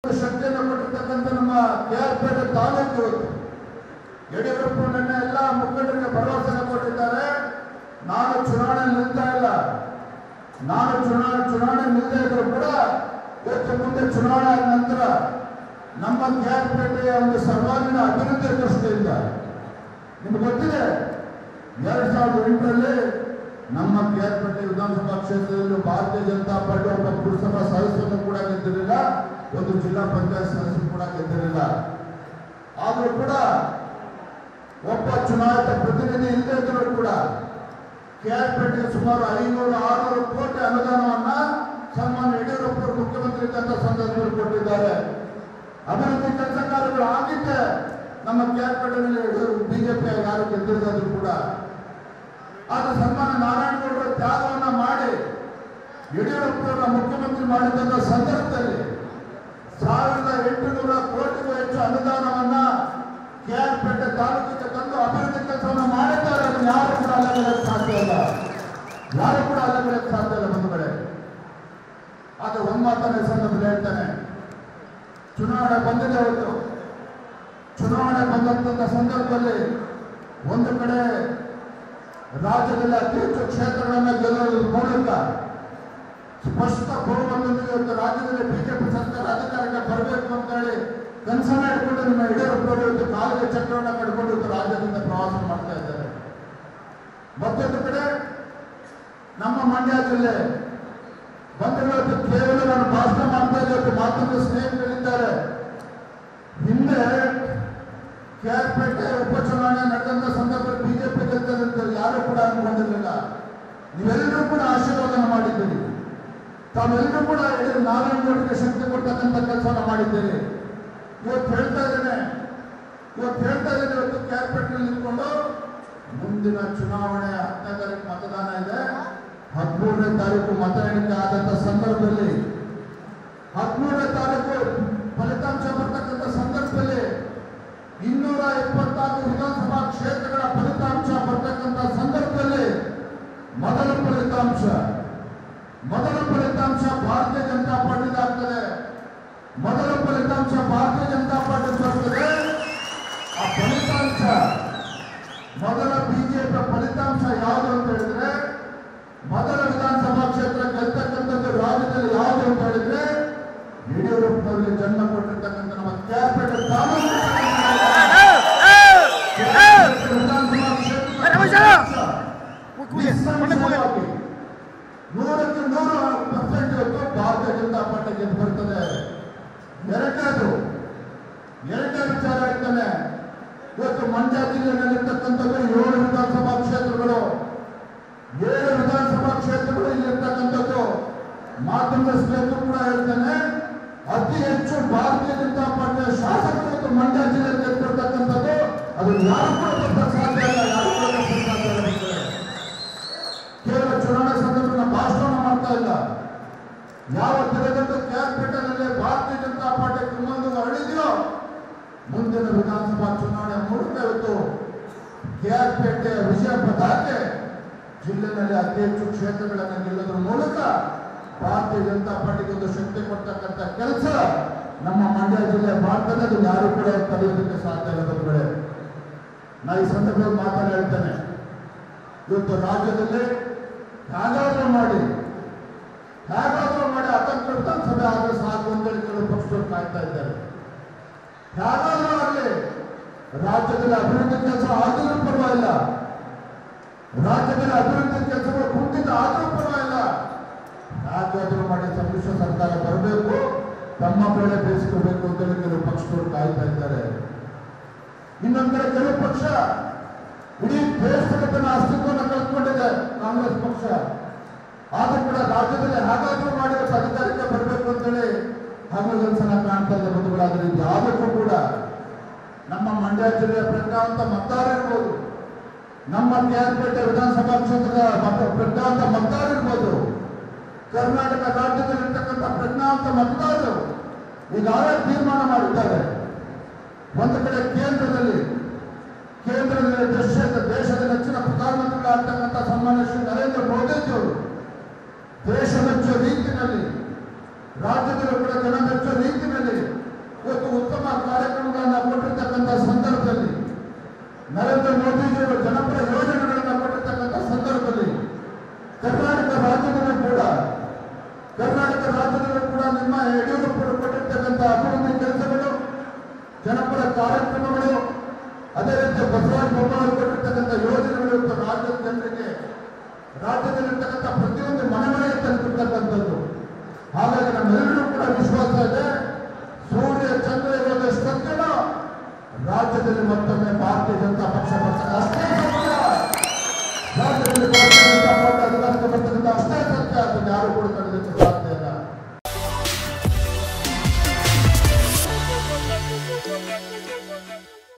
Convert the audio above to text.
ಶಕ್ತಿಯನ್ನು ಕೊಟ್ಟಿರ್ತಕ್ಕಂಥ ನಮ್ಮ ಕೆಆರ್ಪೇಟೆ ತಾಲೂಕು ಇವತ್ತು ಯಡಿಯೂರಪ್ಪ ನಿನ್ನೆ ಎಲ್ಲ ಮುಖಂಡರಿಗೆ ಭರವಸೆ ಕೊಟ್ಟಿದ್ದಾರೆ ನಾನು ಚುನಾವಣೆ ನಿಲ್ತಾ ಇಲ್ಲ ನಾನು ಚುನಾವಣೆ ಚುನಾವಣೆ ನಿಲ್ಲದೆ ಇದ್ರು ಕೂಡ ಇವತ್ತು ಮುಂದೆ ಚುನಾವಣೆ ಆದ ನಂತರ ನಮ್ಮ ಕೆಆರ್ಪೇಟೆಯ ಒಂದು ಸರ್ವಾಂಗೀಣ ಅಭಿವೃದ್ಧಿ ದೃಷ್ಟಿಯಿಂದ ನಿಮ್ಗೆ ಗೊತ್ತಿದೆ ಎರಡ್ ಸಾವಿರದ ಎಂಟರಲ್ಲಿ ನಮ್ಮ ಕೆಆರ್ಪೇಟೆ ವಿಧಾನಸಭಾ ಕ್ಷೇತ್ರದಲ್ಲಿ ಭಾರತೀಯ ಜನತಾ ಪಾರ್ಟಿ ಒಬ್ಬ ಪುರಸಭಾ ಸದಸ್ಯರನ್ನು ಕೂಡ ಗೆದ್ದಿರಲಿಲ್ಲ ಒಂದು ಜಿಲ್ಲಾ ಪಂಚಾಯತ್ ಸದಸ್ಯರು ಕೂಡ ಗೆದ್ದಿರಲಿಲ್ಲ ಆದರೂ ಕೂಡ ಒಬ್ಬ ಚುನಾಯಿತ ಪ್ರತಿನಿಧಿ ಇಲ್ಲದೆ ಇದ್ದರೂ ಕೂಡ ಕೆಆರ್ಪೇಟೆ ಸುಮಾರು ಐನೂರು ಆರುನೂರು ಕೋಟಿ ಅನುದಾನವನ್ನ ಸನ್ಮಾನ್ಯ ಯಡಿಯೂರಪ್ಪ ಮುಖ್ಯಮಂತ್ರಿ ಇದ್ದಂತ ಸಂದರ್ಭದಲ್ಲಿ ಕೊಟ್ಟಿದ್ದಾರೆ ಅಭಿವೃದ್ಧಿ ಕೆಲಸ ಕಾರ್ಯಗಳು ಆಗಿದ್ದೆ ನಮ್ಮ ಕೆಆರ್ಪೇಟೆಯಲ್ಲಿ ಬಿಜೆಪಿ ಯಾರು ಗೆದ್ದಿರೋದಾದ್ರು ಕೂಡ ಆದ್ರೆ ಸನ್ಮಾನ್ಯ ನಾರಾಯಣಗೌಡರ ತ್ಯಾಗವನ್ನ ಮಾಡಿ ಯಡಿಯೂರಪ್ಪರನ್ನ ಮುಖ್ಯಮಂತ್ರಿ ಮಾಡಿದಂತ ಸಂದರ್ಭದಲ್ಲಿ ಸಾವಿರದ ಎಂಟುನೂರ ಕೋಟಿಗೂ ಹೆಚ್ಚು ಅನುದಾನವನ್ನ ಕೆಆರ್ಪೇಟೆ ತಾಲೂಕಿಗೆ ತಂದು ಅಭಿವೃದ್ಧಿ ಕೆಲಸವನ್ನು ಮಾಡಿದ್ದಾರೆ ಅದನ್ನ ಯಾರು ಕೂಡ ಅಲ್ಲಗಲಕ್ಕೆ ಸಾಧ್ಯ ಇಲ್ಲ ಯಾರು ಕೂಡ ಅಲ್ಲಗಲಕ್ಕೆ ಸಾಧ್ಯ ಇಲ್ಲ ಬಂಧುಗಳೇ ಆದ್ರೆ ಒಂದ್ ಮಾತನ್ನ ಈ ಸಂದರ್ಭದಲ್ಲಿ ಹೇಳ್ತಾನೆ ಚುನಾವಣೆ ಬಂದಿದೆ ಅವತ್ತು ಚುನಾವಣೆ ಬಂದಂತ ಸಂದರ್ಭದಲ್ಲಿ ಒಂದು ಕಡೆ ರಾಜ್ಯದಲ್ಲಿ ಅತಿ ಹೆಚ್ಚು ಕ್ಷೇತ್ರಗಳನ್ನ ಗೆಲ್ಲುವುದರ ಮೂಲಕ ಸ್ಪಷ್ಟ ಬಹುಮತದೊಂದಿಗೆ ಇವತ್ತು ರಾಜ್ಯದಲ್ಲಿ ಬಿಜೆಪಿ ಸರ್ಕಾರ ಅಧಿಕಾರಕ್ಕೆ ಬರಬೇಕು ಅಂತ ಹೇಳಿ ಕನಸನ್ನ ಇಟ್ಕೊಂಡು ನಿಮ್ಮ ಯಡಿಯೂರಪ್ಪನವರು ಇವತ್ತು ಕಾಲಿಗೆ ಚಕ್ರವನ್ನ ಕಟ್ಕೊಂಡು ಇವತ್ತು ರಾಜ್ಯದಿಂದ ಪ್ರವಾಸ ಮಾಡ್ತಾ ಇದ್ದಾರೆ ಮತ್ತೊಂದು ಕಡೆ ನಮ್ಮ ಮಂಡ್ಯ ಜಿಲ್ಲೆ ಬಂಧುಗಳು ಕೇವಲ ನಾನು ಭಾಷಣ ಮಾಡ್ತಾ ಇದ್ದೆ ಇವತ್ತು ಮಾತುಕತೆ ಸ್ನೇಹಿತರಿದ್ದಾರೆ ಹಿಂದೆ ಕೆಆರ್ಪೇಟೆ ಉಪಚುನಾವಣೆ ನಡೆದಂತ ಸಂದರ್ಭದಲ್ಲಿ ಬಿಜೆಪಿ ಗೆಲ್ತದೆ ಅಂತ ಯಾರು ಕೂಡ ಅನ್ಕೊಂಡಿರ್ಲಿಲ್ಲ ನೀವೆಲ್ಲರೂ ಕೂಡ ಆಶೀರ್ವಾದನ ಮಾಡಿದ್ದೀರಿ ತಾವೆಲ್ಲರೂ ಕೂಡ ಇಡೀ ನಾರಾಯಣಗೌಡರಿಗೆ ಶಕ್ತಿ ಕೊಡ್ತಕ್ಕಂಥ ಕೆಲಸವನ್ನು ಮಾಡಿದ್ದೀರಿ ಇವತ್ತು ಹೇಳ್ತಾ ಇದ್ದೇನೆ ಇವತ್ತು ಹೇಳ್ತಾ ಇದ್ದೇನೆ ಇವತ್ತು ಕ್ಯಾರ್ಪೇಟ್ನಲ್ಲಿ ನಿಂತ್ಕೊಂಡು ಮುಂದಿನ ಚುನಾವಣೆ ಹತ್ತನೇ ತಾರೀಕು ಮತದಾನ ಇದೆ ಹದಿಮೂರನೇ ತಾರೀಕು ಮತ ಎಣಿಕೆ ಆದಂತ ಸಂದರ್ಭದಲ್ಲಿ ಹದಿಮೂರನೇ ತಾರೀಕು ಫಲಿತಾಂಶ ಬರ್ತಕ್ಕಂಥ ಸಂದರ್ಭದಲ್ಲಿ ಇನ್ನೂರ ಇಪ್ಪತ್ನಾಲ್ಕು ವಿಧಾನಸಭಾ ಕ್ಷೇತ್ರಗಳ ಫಲಿತಾಂಶ ಬರ್ತಕ್ಕಂಥ ಸಂದರ್ಭದಲ್ಲಿ ಮೊದಲ ಫಲಿತಾಂಶ ಮೊದಲ ಫಲಿತಾಂಶ ಭಾರತೀಯ ಜನತಾ ಪಾರ್ಟಿದಾಗ್ತದೆ ಮೊದಲ ಫಲಿತಾಂಶ ಭಾರತೀಯ ಜನತಾ ಪಾರ್ಟಿ ಬರ್ತದೆ ಆ ಫಲಿತಾಂಶ ಮೊದಲ ಬಿಜೆಪಿ ಫಲಿತಾಂಶ ಯಾವುದು ಅಂತ ಹೇಳಿದ್ರೆ ಮೊದಲ ವಿಧಾನಸಭಾ ಕ್ಷೇತ್ರ ಗೆಲ್ತಕ್ಕಂಥದ್ದು ರಾಜ್ಯದಲ್ಲಿ ಯಾವುದು ಅಂತ ಹೇಳಿದ್ರೆ ಯಡಿಯೂರಪ್ಪನವರಿಗೆ ಜನ್ಮ ಕೊಟ್ಟಿರ್ತಕ್ಕಂಥ ನಮ್ಮ ಕ್ಯಾಪಿಟಲ್ ತಾಲೂಕು ವಿಧಾನಸಭಾ ಕ್ಷೇತ್ರ ನಿಸ್ಸಂಶಯವಾಗಿ ನೂರಕ್ಕೆ ನೂರು ಪರ್ಸೆಂಟ್ ಇವತ್ತು ಭಾರತೀಯ ಜನತಾ ಪಾರ್ಟಿ ಗೆದ್ದು ಬರ್ತದೆ ಎರಡನೇದು ಎರಡನೇ ವಿಚಾರ ಹೇಳ್ತಾನೆ ಇವತ್ತು ಮಂಡ್ಯ ಜಿಲ್ಲೆಯಲ್ಲಿರ್ತಕ್ಕಂಥದ್ದು ಏಳು ವಿಧಾನಸಭಾ ಕ್ಷೇತ್ರಗಳು ಏಳು ವಿಧಾನಸಭಾ ಕ್ಷೇತ್ರಗಳು ಇಲ್ಲಿರ್ತಕ್ಕಂಥದ್ದು ಮಾಧ್ಯಮದ ಸ್ನೇಹಿತರು ಕೂಡ ಹೇಳ್ತಾನೆ ಅತಿ ಹೆಚ್ಚು ಭಾರತೀಯ ಜನತಾ ಪಾರ್ಟಿಯ ಶಾಸಕರು ಇವತ್ತು ಮಂಡ್ಯ ಜಿಲ್ಲೆಯಲ್ಲಿ ಗೆದ್ದಿರ್ತಕ್ಕಂಥದ್ದು ಅದು ಯಾರು ಕೂಡ ತಪ್ಪಕ್ಕೆ ಸಾಧ್ಯ ಇಲ್ಲ ಯಾರು ಕೂಡ ತಪ್ಪಕ್ಕೆ ಸಾಧ್ಯ ಇಲ್ಲ ಬಂಧುಗಳೇ. ಕೇವಲ ಚುನಾವಣೆ ಸಂದರ್ಭದಲ್ಲಿ ಭಾಷಣ ಮಾಡ್ತಾ ಇಲ್ಲ ಯಾವ ದಿನದಂದು ಕ್ಯಾಪಿಟಲ್ನಲ್ಲಿ ಭಾರತೀಯ ಜನತಾ ಪಾರ್ಟಿ ಕುಮ್ಮಂದು ಹರಡಿದೆಯೋ ಮುಂದಿನ ವಿಧಾನಸಭಾ ಚುನಾವಣೆ ಮೂಲಕ ಇವತ್ತು ಕೆಆರ್ಪೇಟೆಯ ವಿಜಯ ಪತಾಕೆ ಜಿಲ್ಲೆಯಲ್ಲಿ ಅತಿ ಹೆಚ್ಚು ಕ್ಷೇತ್ರಗಳನ್ನು ಗೆಲ್ಲೋದ್ರ ಮೂಲಕ ಭಾರತೀಯ ಜನತಾ ಪಾರ್ಟಿಗೆ ಒಂದು ಶಕ್ತಿ ಕೊಡ್ತಕ್ಕಂಥ ಕೆಲಸ ನಮ್ಮ ಮಂಡ್ಯ ಜಿಲ್ಲೆ ಮಾಡ್ತದೆ ಅದು ಯಾರು ಕೂಡ ತಡೆಯೋದಕ್ಕೆ ಸಾಧ್ಯ ಇಲ್ಲ ಬಂದ್ಬಿಡೆ ನಾ ಈ ಸಂದರ್ಭದಲ್ಲಿ ಮಾತನ್ನ ಹೇಳ್ತೇನೆ ಇವತ್ತು ರಾಜ್ಯದಲ್ಲಿ ಹೇಗಾದ್ರೂ ಮಾಡಿ ಹೇಗಾದ್ರೂ ಮಾಡಿ ಅತಂತ್ರ ವಿಧಾನಸಭೆ ಆದ್ರೆ ಸಾಕು ಅಂತೇಳಿ ಕೆಲವು ಪಕ್ಷದವರು ಕಾಯ್ತಾ ಇದ್ದಾರೆ ಹೇಗಾದ್ರೂ ಆಗಲಿ ರಾಜ್ಯದಲ್ಲಿ ಅಭಿವೃದ್ಧಿ ಕೆಲಸ ಆದರೂ ಪರವಾಗಿಲ್ಲ ರಾಜ್ಯದಲ್ಲಿ ಅಭಿವೃದ್ಧಿ ಕೆಲಸಗಳು ಕುಂಠಿತ ಆದರೂ ಪರವಾಗಿಲ್ಲ ಹೇಗಾದ್ರೂ ಮಾಡಿ ಸಮ್ಮಿಶ್ರ ಸರ್ಕಾರ ಬರಬೇಕು ತಮ್ಮ ಬೆಳೆ ಬೇಯಿಸ್ಕೋಬೇಕು ಅಂತೇಳಿ ಕೆಲವು ಪಕ್ಷದವರು ಕಾಯ್ತಾ ಇದ್ದಾರೆ ಇನ್ನೊಂದ್ ಕಡೆ ಕೆಲವು ಪಕ್ಷ ಇಡೀ ದೇಶದಲ್ಲಿ ತನ್ನ ಅಸ್ತಿತ್ವವನ್ನು ಕಳ್ಕೊಂಡಿದೆ ಕಾಂಗ್ರೆಸ್ ಪಕ್ಷ ಆದ್ರೂ ಕೂಡ ರಾಜ್ಯದಲ್ಲಿ ಹೇಗಾದ್ರೂ ಮಾಡಿ ಇವತ್ತು ಅಧಿಕಾರಕ್ಕೆ ಬರಬೇಕು ಅಂತೇಳಿ ಹಗಲುಗನಸನ್ನ ಕಾಣ್ತಾ ಇದೆ ಬಂಧುಗಳಾದ್ರೆ ಇದು ಯಾವುದಕ್ಕೂ ಕೂಡ ನಮ್ಮ ಮಂಡ್ಯ ಜಿಲ್ಲೆಯ ಪ್ರಜ್ಞಾವಂತ ಮತದಾರ ಇರ್ಬೋದು ನಮ್ಮ ಕೆಆರ್ಪೇಟೆ ವಿಧಾನಸಭಾ ಕ್ಷೇತ್ರದ ಮತ ಪ್ರಜ್ಞಾವಂತ ಮತದಾರ ಇರ್ಬೋದು ಕರ್ನಾಟಕ ರಾಜ್ಯದಲ್ಲಿ ಇರ್ತಕ್ಕಂಥ ಪ್ರಜ್ಞಾವಂತ ಮತದಾರರು ಈಗಾಗಲೇ ತೀರ್ಮಾನ ಮಾಡಿದ್ದಾರೆ ಒಂದು ಕಡೆ ಕೇಂದ್ರದಲ್ಲಿ ಕೇಂದ್ರದಲ್ಲಿ ದೇಶದ ದೇಶದ ನೆಚ್ಚಿನ ಪ್ರಧಾನಮಂತ್ರಿಗಳಾಗ್ತಕ್ಕಂಥ ಸನ್ಮಾನ್ಯ ಶ್ರೀ ನರೇಂದ್ರ ಮೋದಿಜಿಯವರು ದೇಶ ಮೆಚ್ಚುವ ರೀತಿಯಲ್ಲಿ ರಾಜ್ಯದಲ್ಲೂ ಕೂಡ ಜನ ಮೆಚ್ಚುವ ರೀತಿಯಲ್ಲಿ ಕರ್ನಾಟಕ ರಾಜ್ಯದಲ್ಲೂ ಕೂಡ ನಿಮ್ಮ ಯಡಿಯೂರಪ್ಪರು ಕೊಟ್ಟಿರ್ತಕ್ಕಂಥ ಅಭಿವೃದ್ಧಿ ಕೆಲಸಗಳು ಜನಪರ ಕಾರ್ಯಕ್ರಮಗಳು ಅದೇ ರೀತಿ ಬಸವರಾಜ ಬೊಮ್ಮಾಯಿ ಕೊಟ್ಟಿರ್ತಕ್ಕಂಥ ಯೋಜನೆಗಳು ಇವತ್ತು ರಾಜ್ಯದ ಜನರಿಗೆ ರಾಜ್ಯದಲ್ಲಿರ್ತಕ್ಕಂಥ ಪ್ರತಿಯೊಂದು ಮನೆ ಮನೆಗೆ ತಲುಪಿರ್ತಕ್ಕಂಥದ್ದು ಹಾಗಾಗಿ ನಮ್ಮೆಲ್ಲರೂ ಕೂಡ ವಿಶ್ವಾಸ ಇದೆ ಸೂರ್ಯ ಚಂದ್ರ ಇರೋದು ಸತ್ಯನೋ ರಾಜ್ಯದಲ್ಲಿ ಮತ್ತೊಮ್ಮೆ ಭಾರತೀಯ ಜನತಾ ಪಕ್ಷ ಬರ್ತದೆ ಅಷ್ಟೇ